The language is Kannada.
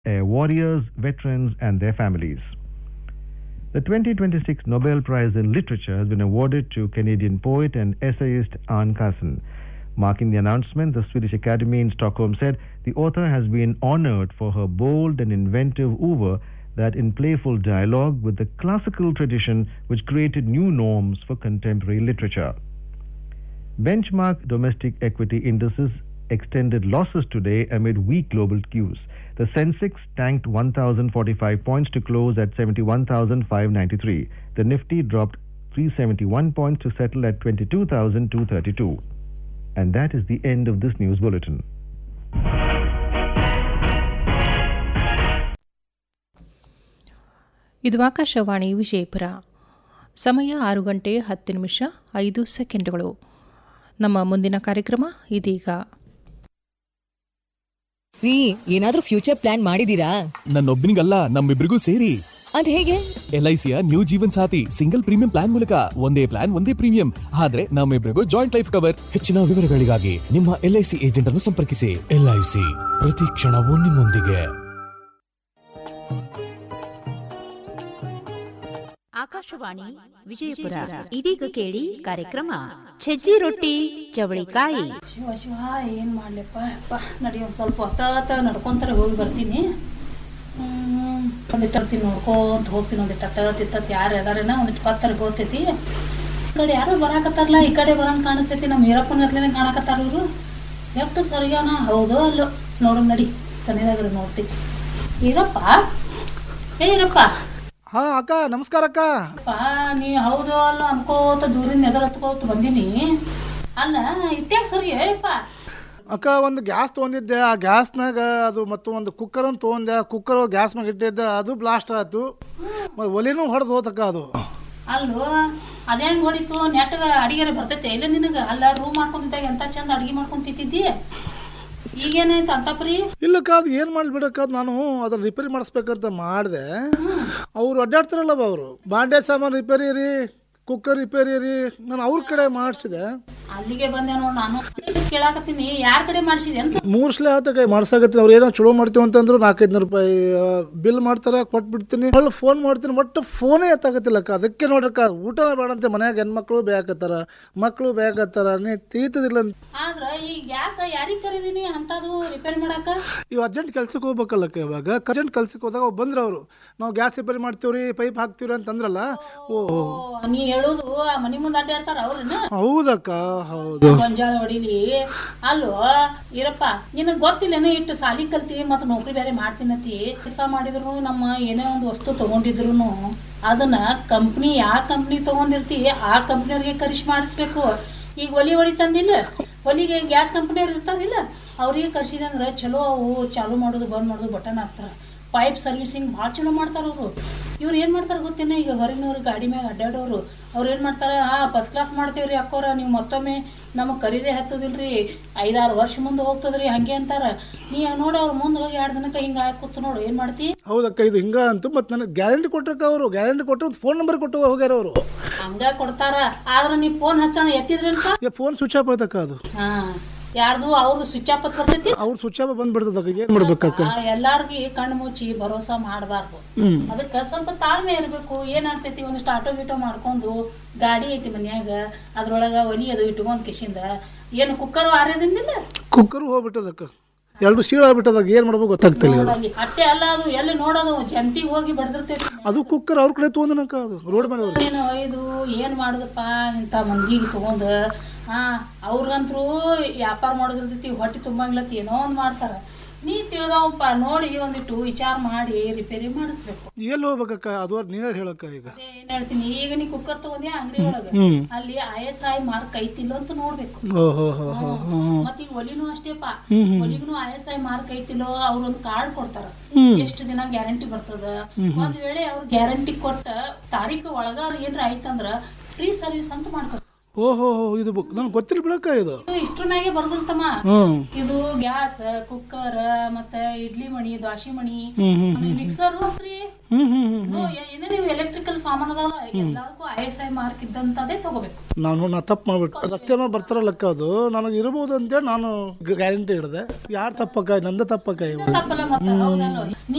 uh, warriors, veterans, and their families. The 2026 Nobel Prize in Literature has been awarded to Canadian poet and essayist Anne Carson. Marking the announcement, the Swedish Academy in Stockholm said the author has been honored for her bold and inventive oeuvre that in playful dialogue with the classical tradition which created new norms for contemporary literature. Benchmark domestic equity indices extended losses today amid weak global cues. The Sensex tanked 1,045 points to close at 71,593. The Nifty dropped 371 points to settle at 22,232. And that is the end of this news bulletin. ಇದು ಆಕಾಶವಾಣಿ ವಿಜಯಪುರ ಸಮಯ ಆರು ಗಂಟೆ ಹತ್ತು ನಿಮಿಷ ಐದು ಸೆಕೆಂಡುಗಳು ನಮ್ಮ ಮುಂದಿನ ಕಾರ್ಯಕ್ರಮ ಇದೀಗ ರೀ ಏನಾದ್ರೂ ಫ್ಯೂಚರ್ ಪ್ಲಾನ್ ಮಾಡಿದೀರಾ ನನ್ನೊಬ್ಬನಿಗಲ್ಲ ನಮ್ಮಿಬ್ರಿಗೂ ಸೇರಿ ಅದ್ ಹೇಗೆ ಎಲ್ ಐ ಸಿಯ new Jeevan Saathi single premium plan ಮೂಲಕ ಒಂದೇ ಪ್ಲಾನ್ ಒಂದೇ ಪ್ರೀಮಿಯಂ ಆದ್ರೆ ನಮ್ಮಿಬ್ರಿಗೂ ಜಾಯಿಂಟ್ ಲೈಫ್ ಕವರ್ ಹೆಚ್ಚಿನ ವಿವರಗಳಿಗಾಗಿ ನಿಮ್ಮ ಎಲ್ಐಸಿ ಏಜೆಂಟ್ ಅನ್ನು ಸಂಪರ್ಕಿಸಿ ಎಲ್ಐಸಿ ಪ್ರತಿ ಕ್ಷಣವೂ ನಿಮ್ಮೊಂದಿಗೆ ಆಕಾಶವಾಣಿ ವಿಜಯಪುರ ಇದೀಗ ಕೇಳಿ ಕಾರ್ಯಕ್ರಮ ಸಜ್ಜಿ ರೊಟ್ಟಿ ಚವಳಿಕಾಯಿ ಶಿವ ಶಿವ ಏನು ಮಾಡ್ಲಪ್ಪ ಅಪ್ಪ ನಡಿ ಒಂದು ಸ್ವಲ್ಪ ಹೊತ್ತಾತ ನಡ್ಕೊಂತಾರೆ ಹೋಗಿ ಬರ್ತೀನಿ ಹ್ಮ್, ಒಂದಿಟ್ಟು ಬರ್ತೀನಿ ನೋಡ್ಕೊಂತ ಹೋಗ್ತೀನಿ ಒಂದಿಟ್ಟು ಹತ್ತತ್ ಇತ್ತತ್ ಯಾರು ಅದಾರೇನ ಒಂದಿಟ್ಟು ಪತ್ತರ ಹೋಗ್ತೈತಿ ಈ ಕಡೆ ಯಾರೋ ಬರಾಕತ್ತಾರಲ್ಲ ಈ ಕಡೆ ಬರಂಗ್ ಕಾಣಿಸ್ತೈತಿ ನಮ್ಮ ಈರಪ್ಪನ ಹತ್ಲೇನೆ ಕಾಣಕತ್ತಾರ ಇವರು ಎಷ್ಟು ಸರಿಯಾನ ಹೌದು ಅಲ್ಲೋ ನೋಡು ನಡಿ ಸನಿದಾಗ ನೋಡ್ತಿ ಈರಪ್ಪ ಏ ಈರಪ್ಪ ಹಾ ಅಕ್ಕ ನಮಸ್ಕಾರ ಅಕ್ಕ ಅಪ್ಪ ನೀ ಹೌದು ಅಲ್ಲೋ ಅನ್ಕೋತ ದೂರಿಂದ ಎದುರು ಹತ್ಕೋತ ಬಂದೀನಿ ಅಲ್ಲ ಇತ್ಯಾಗ ಸರಿ ಏಪ್ಪ ಅಕ್ಕ ಒಂದು ಗ್ಯಾಸ್ ತೊಗೊಂಡಿದ್ದೆ ಆ ಗ್ಯಾಸ್ನಾಗ ಅದು ಮತ್ತು ಒಂದು ಕುಕ್ಕರ್ ಅಂತ ತೊಗೊಂಡೆ ಕುಕ್ಕರ್ ಗ್ಯಾಸ್ ಮ್ಯಾಗ ಇಟ್ಟಿದ್ದೆ ಅದು ಬ್ಲಾಸ್ಟ್ ಆಯ್ತು ಮತ್ತೆ ಒಲಿನೂ ಹೊಡೆದು ಹೋತಕ್ಕ ಅದು ಅಲ್ಲೋ ಅದೇ ಹೆಂಗ್ ಹೊಡಿತು ನೆಟ್ಟಗ ಅಡಿಗೆರೆ ಬರ್ತೈತೆ ಇಲ್ಲ ನಿನಗ ಅಲ್ಲ ರೂಮ್ ಮಾಡ್ಕೊಂತಿದ್ದಾಗ ಎಂತ ಚಂದ ಅಡಿಗೆ ಮಾಡ್ಕೊಂಡ್ ತಿಂತಿದ್ದಿ ಈಗೇನಾಯ್ತು ಅಂತಪ್ರಿ ಇಲ್ಲಕ್ಕ ಅದು ಏನು ಮಾಡ್ಬಿಡಕ್ಕ ಅದು ನಾನು ಅದನ್ನ ರಿಪೇರಿ ಮಾಡಿಸ್ಬೇಕಂತ ಮಾಡಿದೆ ಅವ್ರು ಅಡ್ಡಾಡ್ತಾರಲ್ಲ ಅವರು ಬಾಂಡೆ ಸಾಮಾನು ರಿಪೇರಿ ರೀ ಕುಕ್ಕರ್ ರಿಪೇರಿ ರೀ ನಾನು ಅವ್ರ ಕಡೆ ಮಾಡಿಸಿದೆ ಅಲ್ಲಿಗೆ ಬಂದೆ ನೋಡ್ ನಾನು ಇದಕ್ ಕೇಳಾಕತ್ತೀನಿ ಯಾರ್ ಕಡೆ ಮಾಡ್ಸಿದೆ ಅಂತ ಮೂರು ಸಲ ಆತ ಮಾಡ್ಸಾಕತ್ತೀನಿ ಅವ್ರು ಏನೋ ಚಲೋ ಮಾಡ್ತೀವಿ ಅಂತಂದ್ರು ನಾಲ್ಕೈದು ನೂರು ರೂಪಾಯಿ ಬಿಲ್ ಮಾಡ್ತಾರೆ ಕೊಟ್ಬಿಡ್ತೀನಿ ಅಲ್ಲಿ ಫೋನ್ ಮಾಡ್ತೀನಿ ಒಟ್ಟು ಫೋನೇ ಎತ್ತಾಕತ್ತಿಲ್ಲಕ್ಕ ಅದಕ್ಕೆ ನೋಡ್ರಕ್ಕ ಊಟನ ಬೇಡಂತೆ ಮನ್ಯಾಗ ಹೆಣ್ಮಕ್ಳು ಬೇಕತ್ತಾರ ಮಕ್ಕಳು ಬೇಕತ್ತಾರ ನೀ ತೀತದಿಲ್ಲ ಅಂತ ಆದ್ರ ಈ ಗ್ಯಾಸ್ ಯಾರಿಗ್ ಕರೀದೀನಿ ಅಂತದು ರಿಪೇರಿ ಮಾಡಾಕ ಇವು ಅರ್ಜೆಂಟ್ ಕೆಲ್ಸಕ್ಕೆ ಹೋಗ್ಬೇಕಲ್ಲಕ್ಕ ಇವಾಗ ಅರ್ಜೆಂಟ್ ಕೆಲ್ಸಕ್ಕೆ ಹೋದಾಗ ಅವ್ರು ಬಂದ್ರು ಅವರು ನಾವು ಗ್ಯಾಸ್ ರಿಪೇರಿ ಮಾಡ್ತೀವ್ರಿ ಪೈಪ್ ಹಾಕ್ತೀವ್ರಿ ಅಂತಂದ್ರಲ್ಲ ಓ ಓ, ನೀ ಹೇಳುದು ಆ ಮನಿ ಮುಂದೆ ಅಡ್ಡಾಡ್ತಾರ ಅವ್ರನ್ನ ಹೌದಕ್ಕ ಹೌದು ಗೊಂಜಾಳ ಹೊಡಿಲಿ ಅಲ್ಲೋ ಇರಪ್ಪ ನಿನಗ್ ಗೊತ್ತಿಲ್ಲೇನೋ ಇಟ್ಟು ಸಾಲಿ ಕಲ್ತಿ ಮತ್ತ ನೌಕರಿ ಬೇರೆ ಮಾಡ್ತೀನತಿ ಕೆಲಸ ಮಾಡಿದ್ರು ನಮ್ಮ ಏನೇ ಒಂದು ವಸ್ತು ತಗೊಂಡಿದ್ರು ಅದನ್ನ ಕಂಪ್ನಿ ಯಾವ ಕಂಪ್ನಿ ತಗೊಂಡಿರ್ತಿ ಆ ಕಂಪ್ನಿಯವ್ರಿಗೆ ಕರಿಸಿ ಮಾಡಿಸ್ಬೇಕು ಈಗ ಒಲಿ ಹೊಡಿತಂದಿಲ್ಲ ಒಲಿಗೆ ಗ್ಯಾಸ್ ಕಂಪ್ನಿಯವ್ರು ಇರ್ತಾರಿಲ್ಲ ಅವ್ರಿಗೆ ಕರ್ಸಿದೆ ಅಂದ್ರೆ ಚಲೋ ಅವು ಚಾಲು ಮಾಡೋದು ಬಂದ್ ಮಾಡೋದು ಬಟನ್ ಹಾಕ್ತಾರೆ ಪೈಪ್ ಸರ್ವಿಸಿಂಗ್ ಭಾಳ ಚಲೋ ಮಾಡ್ತಾರ ಅವರು ಇವ್ರು ಏನು ಮಾಡ್ತಾರೆ ಗೊತ್ತೇನ ಈಗ ಹೊರಗಿನವ್ರು ಗಾಡಿ ಮ್ಯಾಗ ಅಡ್ಡಾಡೋರು ಅವ್ರು ಏನು ಮಾಡ್ತಾರೆ ಹಾ ಫಸ್ಟ್ ಕ್ಲಾಸ್ ಮಾಡ್ತೇವ್ರಿ ಅಕ್ಕೋರ ನೀವು ಮತ್ತೊಮ್ಮೆ ನಮಗೆ ಕರೀದೇ ಹತ್ತದಿಲ್ರಿ ಐದಾರು ವರ್ಷ ಮುಂದೆ ಹೋಗ್ತದ್ರಿ ಹಂಗೆ ಅಂತಾರ ನೀ ನೋಡು ಅವ್ರು ಮುಂದೆ ಹೋಗಿ ಎರಡು ದಿನಕ್ಕೆ ಹಿಂಗೆ ಕೂತು ನೋಡು ಏನು ಮಾಡ್ತಿ ಹೌದಕ್ಕ ಇದು ಹಿಂಗ ಅಂತು ಮತ್ತು ನನಗೆ ಗ್ಯಾರಂಟಿ ಕೊಟ್ಟಕ್ಕ ಅವರು ಗ್ಯಾರಂಟಿ ಕೊಟ್ಟರು ಫೋನ್ ನಂಬರ್ ಕೊಟ್ಟು ಹೋಗ್ಯಾರ ಅವರು ಹಂಗ ಕೊಡ್ತಾರ ಆದ್ರೆ ನೀ ಫೋನ್ ಹಚ್ಚಣ ಎತ್ತಿದ್ರಂತ ಫೋನ್ ಸ್ವಿಚ್ ಆಫ್ ಆಯ್ತಕ್ಕ ಅದು ಹಾ ಯಾರ್ದು ಅವ್ರದ್ದು ಸ್ವಿಚ್ ಆಫ್ ಬರ್ತೈತಿ ಅವ್ರು ಸ್ವಿಚ್ ಆಫ್ ಬಂದ್ಬಿಡ್ತದಕ್ಕ ಏನು ಮಾಡ್ಬೇಕಕ್ಕ ಆ, ಎಲ್ಲಾರ್ಗಿ ಕಣ್ಣು ಮುಚ್ಚಿ ಭರೋಸಾ ಮಾಡಬಾರ್ದು ಅದಕ್ಕೆ ಸ್ವಲ್ಪ ತಾಳ್ಮೆ ಇರಬೇಕು ಏನಾಗ್ತೈತಿ ಒಂದಿಷ್ಟು ಆಟೋ ಗೀಟೋ ಮಾಡ್ಕೊಂಡು ಗಾಡಿ ಐತಿ ಮನ್ಯಾಗ ಅದ್ರೊಳಗ ಒಲಿ ಅದು ಇಟ್ಕೊಂಡ್ ಕಿಶಿಂದ ಏನು ಕುಕ್ಕರ್ ಆರ್ಯದಿಂದಿಲ್ಲ ಕುಕ್ಕರ್ ಹೋಗ್ಬಿಟ್ಟದಕ್ಕ ಎರಡು ಶೀಳ ಆಗ್ಬಿಟ್ಟದಾಗ ಏನು ಮಾಡ್ಬೇಕು ಗೊತ್ತಾಗ್ತಿಲ್ಲ ಈಗ. ನೋಡಲ್ಲಿ ಅಟ್ಟೆ ಅಲ್ಲ ಅದು ಎಲ್ಲಿ ನೋಡೋದು ಜಂತಿಗೆ ಹೋಗಿ ಬಡ್ದಿರ್ತೈತಿ ಅದು ಕುಕ್ಕರ್ ಅವ್ರ ಕಡೆ ತೊಗೊಂಡನಕ್ಕ ಅದು ರೋಡ್ ಮೇಲೆ ಅವ್ರು ಏನು ಒಯ್ದು ಏನ್ ಮಾಡುದಪ್ಪ ಇಂಥ ಮಂದಿಗೆ ತಗೊಂಡ್ ಹಾ ಅವ್ರಂತ್ರು ವ್ಯಾಪಾರ ಮಾಡೋದಿರ್ತೈತಿ ಹೊಟ್ಟೆ ತುಂಬಂಗ್ಲತ್ತಿ ಏನೋ ಒಂದ್ ಮಾಡ್ತಾರ ನೀ ತಿಳಿದವಪ್ಪ ನೋಡಿ ಒಂದಿಟ್ಟು ವಿಚಾರ ಮಾಡಿ ರಿಪೇರಿ ಮಾಡಿಸ್ಬೇಕು ಎಲ್ಲಿ ಹೋಗ್ಬೇಕಕ್ಕ ಅದು ನೀನೇ ಹೇಳಕ್ಕ ಈಗ ಅದೇ ಏನ್ ಹೇಳ್ತೀನಿ ಈಗ ನೀ ಕುಕ್ಕರ್ ತಗೊಂಡ್ಯಾ ಅಂಗಡಿ ಒಳಗ ಅಲ್ಲಿ ಐ ಎಸ್ ಐ ಮಾರ್ಕ್ ಐತಿಲ್ಲ ಅಂತ ನೋಡ್ಬೇಕು ಓಹೋ ಹೋ ಹೋ ಮತ್ತ ಈಗ ಒಲಿನೂ ಅಷ್ಟೇಪ ಒಲಿಗೂ ಐ ಎಸ್ ಐ ಮಾರ್ಕ್ ಐತಿಲ್ಲೋ ಅವ್ರೊಂದ್ ಕಾರ್ಡ್ ಕೊಡ್ತಾರ ಎಷ್ಟು ದಿನ ಗ್ಯಾರಂಟಿ ಬರ್ತದ ಒಂದ್ ವೇಳೆ ಅವ್ರ ಗ್ಯಾರಂಟಿ ಕೊಟ್ಟ ತಾರೀಕು ಒಳಗ ಅದ್ ಏನ್ರ ಆಯ್ತಂದ್ರ ಫ್ರೀ ಸರ್ವಿಸ್ ಅಂತ ಮಾಡ್ಕೊತ ಓಹೋ ಹೋ ಇದು ನನ್ಗೆ ಗೊತ್ತಿಲ್ಲ ಬಿಡಕ್ಕ ಇದು ಇದು ಇಷ್ಟ್ರ ಮ್ಯಾಗೆ ಬರ್ದಿರ್ತಮ್ಮ ಹ್ಮ್ ಇದು ಗ್ಯಾಸ್ ಕುಕ್ಕರ್ ಮತ್ತೆ ಇಡ್ಲಿ ಮಣಿ ದ್ವಾಸಿ ಮಣಿ ಮಿಕ್ಸರ್ ರೀ ಹ್ಮ್ ಹ್ಮ್ ಹ್ಮ್ ಏನೇ ನೀವು ಎಲೆಕ್ಟ್ರಿಕಲ್ ಸಾಮಾನ್ ಅದಾವ ಎಲ್ಲಾರ್ಗೂ ಐ ಎಸ್ ಐ ಮಾರ್ಕ್ ಇದ್ದಂತದೇ ತಗೋಬೇಕು ನಾನು ನಾ ತಪ್ಪು ಮಾಡ್ಬಿಟ್ಟು ರಸ್ತೆ ಮೇಲೆ ಬರ್ತಾರಲ್ಲಕ್ಕ ಅದು ನನಗೆ ಇರ್ಬೋದು ಅಂತೇಳಿ ನಾನು ಗ್ಯಾರಂಟಿ ಹಿಡ್ದೆ ಯಾರು ತಪ್ಪಕ್ಕ ನಂದ ತಪ್ಪಕ್ಕ ಇವು ತಪ್ಪಲ್ಲ ಮತ್ತೆ ಹೌದಲ್ಲ ನೀ